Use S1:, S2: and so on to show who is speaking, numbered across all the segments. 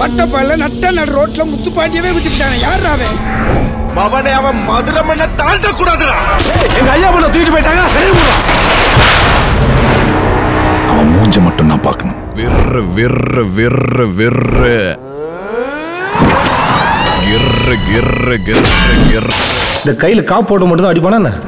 S1: பட்டப்பால நட்ட நடு ரோட்ல முத்துப்பாண்டியவே விட்டுட்டானே யார் அவன்
S2: அவனை அவன் மதுரை மண்ண தாண்ட கூடாதுடா
S3: எங்க ஐயா பண்ண தூக்கிட்டு போயிட்டாங்க வெளிய போடா.
S4: அவன் மூஞ்ச மட்டும் நான் பார்க்கணும் விர்ரு விர்ரு விர்ரு விர்ரு கிர்ரு கிர்ரு கிர்ரு கிர்ரு
S3: இந்த கையில காப்பு போட்டு மட்டும் தான் அடிப்பானா என்ன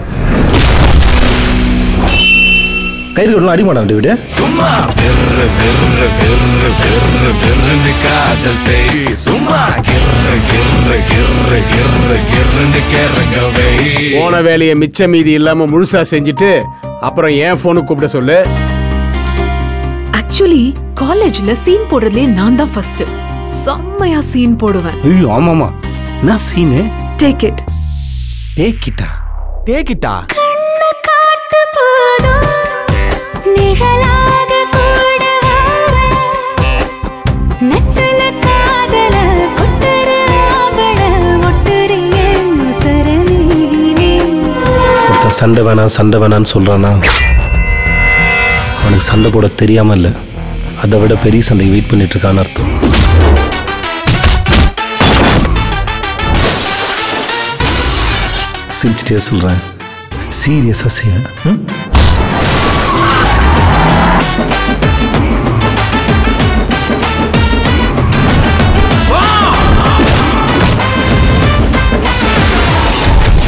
S3: கயிறு கட்டலாம் அடிமாடா வீடு
S4: சும்மா விர்ரு விர்ரு விர்ரு விர்ரு விர்ருன்னு காதல் செய் சும்மா கிர்ரு கிர்ரு கிர்ரு கிர்ரு கிர்ருன்னு கிறங்க வை
S5: போன வேலையை மிச்ச மீதி இல்லாம முழுசா செஞ்சுட்டு அப்புறம் ஏன் போனுக்கு கூப்பிட சொல்லு
S6: ஆக்சுவலி காலேஜ்ல சீன் போடுறதுலயே நான் தான் ஃபர்ஸ்ட் செம்மையா சீன் போடுவேன்
S3: ஐயோ ஆமாமா என்ன சீனு
S6: டேக் இட்
S3: டேக்கிட்டா
S4: டேக்கிட்டா
S7: காட்டு போதும் நிழலாக கூட நச்சல காதல கொட்டுற ஆவண ஒட்டுறிய சரணீனே
S3: ஒருத்தன் சண்டை வேணாம் சண்டை வேணான்னு சொல்றானா அவனுக்கு சண்டை போட தெரியாம இல்ல அதை விட பெரிய சண்டை வெயிட் பண்ணிட்டு இருக்கான்னு அர்த்தம் சிரிச்சிட்டே சொல்றேன் சீரியஸா செய்ய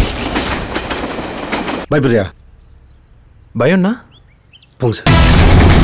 S3: பயப்படுறியா
S8: பயம்னா
S3: போங்க சார்